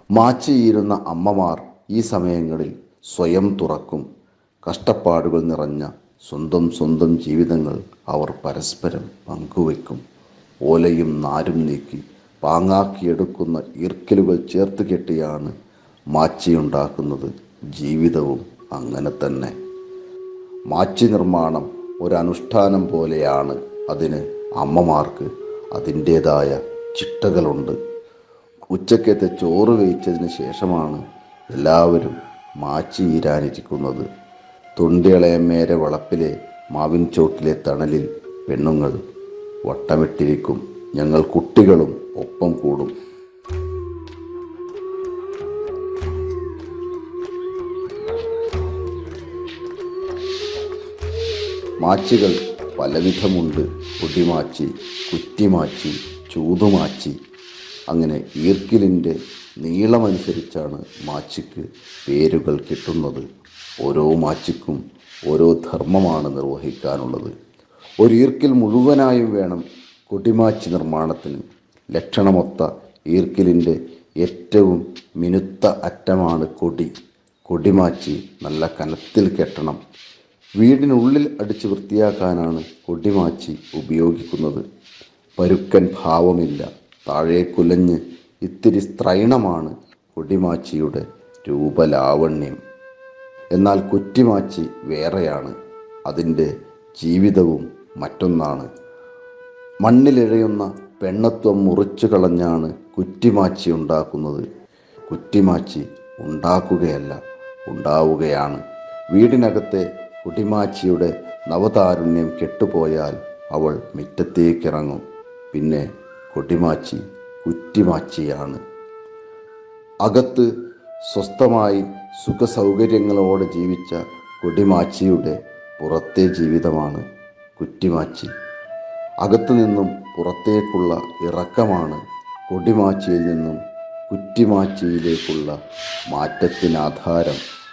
മാച്ചിയിരുന്ന അമ്മമാർ ഈ സമയങ്ങളിൽ സ്വയം തുറക്കും കഷ്ടപ്പാടുകൾ നിറഞ്ഞ സ്വന്തം സ്വന്തം ജീവിതങ്ങൾ അവർ പരസ്പരം പങ്കുവയ്ക്കും ഓലയും നാരും നീക്കി പാങ്ങാക്കിയെടുക്കുന്ന ഈർക്കലുകൾ ചേർത്ത് കെട്ടിയാണ് മാച്ചിയുണ്ടാക്കുന്നത് ജീവിതവും അങ്ങനെ തന്നെ മാച്ചി നിർമ്മാണം ഒരനുഷ്ഠാനം പോലെയാണ് അതിന് അമ്മമാർക്ക് അതിൻ്റേതായ ചിട്ടകളുണ്ട് ഉച്ചക്കത്തെ ചോറ് വേവിച്ചതിന് ശേഷമാണ് എല്ലാവരും മാച്ചി ഈരാനിരിക്കുന്നത് തൊണ്ടിയളയമ്മേരെ വളപ്പിലെ മാവിൻ ചോട്ടിലെ തണലിൽ പെണ്ണുങ്ങൾ വട്ടമിട്ടിരിക്കും ഞങ്ങൾ കുട്ടികളും ഒപ്പം കൂടും മാച്ചികൾ പലവിധമുണ്ട് പൊടിമാച്ചി കുറ്റിമാച്ചി ചൂതുമാച്ചി അങ്ങനെ ഈർക്കിലിൻ്റെ നീളമനുസരിച്ചാണ് മാച്ചിക്ക് പേരുകൾ കിട്ടുന്നത് ഓരോ മാച്ചിക്കും ഓരോ ധർമ്മമാണ് നിർവഹിക്കാനുള്ളത് ഒരു ഈർക്കിൽ മുഴുവനായും വേണം കൊടിമാച്ചി നിർമ്മാണത്തിന് ലക്ഷണമൊത്ത ഈർക്കിലിൻ്റെ ഏറ്റവും മിനുത്ത അറ്റമാണ് കൊടി കൊടിമാച്ചി നല്ല കനത്തിൽ കെട്ടണം വീടിനുള്ളിൽ അടിച്ച് വൃത്തിയാക്കാനാണ് കൊടിമാച്ചി ഉപയോഗിക്കുന്നത് പരുക്കൻ ഭാവമില്ല താഴെ കുലഞ്ഞ് ഇത്തിരി സ്ത്രൈണമാണ് കൊടിമാച്ചിയുടെ രൂപലാവണ്യം എന്നാൽ കുറ്റിമാച്ചി വേറെയാണ് അതിൻ്റെ ജീവിതവും മറ്റൊന്നാണ് മണ്ണിലിഴയുന്ന പെണ്ണത്വം മുറിച്ചു കളഞ്ഞാണ് കുറ്റിമാച്ചി ഉണ്ടാക്കുന്നത് കുറ്റിമാച്ചി ഉണ്ടാക്കുകയല്ല ഉണ്ടാവുകയാണ് വീടിനകത്തെ കുട്ടിമാച്ചിയുടെ നവതാരുണ്യം കെട്ടുപോയാൽ അവൾ മുറ്റത്തേക്കിറങ്ങും പിന്നെ കൊടിമാച്ചി കുറ്റിമാച്ചിയാണ് അകത്ത് സ്വസ്ഥമായി സുഖസൗകര്യങ്ങളോടെ ജീവിച്ച കൊടിമാച്ചിയുടെ പുറത്തെ ജീവിതമാണ് കുറ്റിമാച്ചി അകത്തു നിന്നും പുറത്തേക്കുള്ള ഇറക്കമാണ് കൊടിമാച്ചിയിൽ നിന്നും കുറ്റിമാച്ചിയിലേക്കുള്ള മാറ്റത്തിനാധാരം